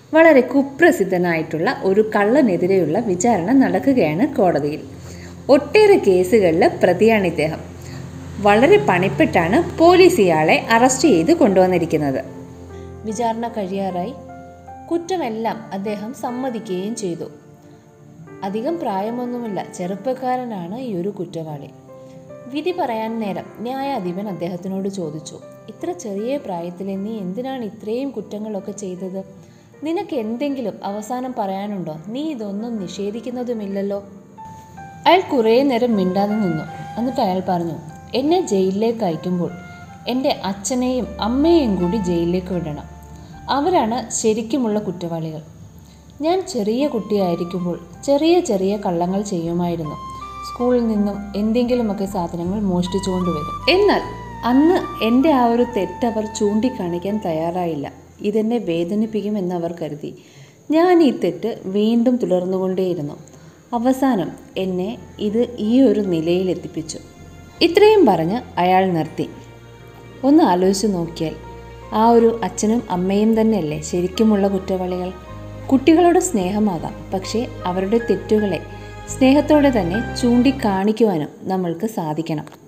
വളരെ കുപ്രസിദ്ധനായിട്ടുള്ള ഒരു കള്ളനെതിരെയുള്ള വിചാരണ നടക്കുകയാണ് കോടതിയിൽ ഒട്ടേറെ കേസുകളിൽ പ്രതിയാണ് ഇദ്ദേഹം വളരെ പണിപ്പെട്ടാണ് പോലീസ് ഇയാളെ അറസ്റ്റ് ചെയ്ത് കൊണ്ടുവന്നിരിക്കുന്നത് വിചാരണ കഴിയാറായി കുറ്റമെല്ലാം അദ്ദേഹം സമ്മതിക്കുകയും ചെയ്തു അധികം പ്രായമൊന്നുമില്ല ചെറുപ്പക്കാരനാണ് ഈ ഒരു കുറ്റവാളി വിധി പറയാൻ നേരം ന്യായാധിപൻ അദ്ദേഹത്തിനോട് ചോദിച്ചു ഇത്ര ചെറിയ പ്രായത്തിലെ നീ എന്തിനാണ് ഇത്രയും കുറ്റങ്ങളൊക്കെ ചെയ്തത് നിനക്ക് എന്തെങ്കിലും അവസാനം പറയാനുണ്ടോ നീ ഇതൊന്നും നിഷേധിക്കുന്നതുമില്ലല്ലോ അയാൾ കുറേ നേരം മിണ്ടാതെ നിന്നു എന്നിട്ട് അയാൾ പറഞ്ഞു എന്നെ ജയിലിലേക്ക് അയക്കുമ്പോൾ എൻ്റെ അച്ഛനെയും അമ്മയെയും കൂടി ജയിലിലേക്ക് വിടണം അവരാണ് ശരിക്കുമുള്ള കുറ്റവാളികൾ ഞാൻ ചെറിയ കുട്ടിയായിരിക്കുമ്പോൾ ചെറിയ ചെറിയ കള്ളങ്ങൾ ചെയ്യുമായിരുന്നു സ്കൂളിൽ നിന്നും എന്തെങ്കിലുമൊക്കെ സാധനങ്ങൾ മോഷ്ടിച്ചു കൊണ്ടുവരും എന്നാൽ അന്ന് എൻ്റെ ആ ഒരു തെറ്റ് അവർ ചൂണ്ടിക്കാണിക്കാൻ തയ്യാറായില്ല ഇതെന്നെ വേദനിപ്പിക്കുമെന്ന് അവർ കരുതി ഞാൻ ഈ തെറ്റ് വീണ്ടും തുടർന്നുകൊണ്ടേയിരുന്നു അവസാനം എന്നെ ഇത് ഈ ഒരു നിലയിലെത്തിപ്പിച്ചു ഇത്രയും പറഞ്ഞ് അയാൾ നിർത്തി ഒന്ന് ആലോചിച്ച് നോക്കിയാൽ ആ ഒരു അച്ഛനും അമ്മയും തന്നെയല്ലേ ശരിക്കുമുള്ള കുറ്റവാളികൾ കുട്ടികളോട് സ്നേഹമാകാം പക്ഷേ അവരുടെ തെറ്റുകളെ സ്നേഹത്തോടെ തന്നെ ചൂണ്ടിക്കാണിക്കുവാനും നമ്മൾക്ക് സാധിക്കണം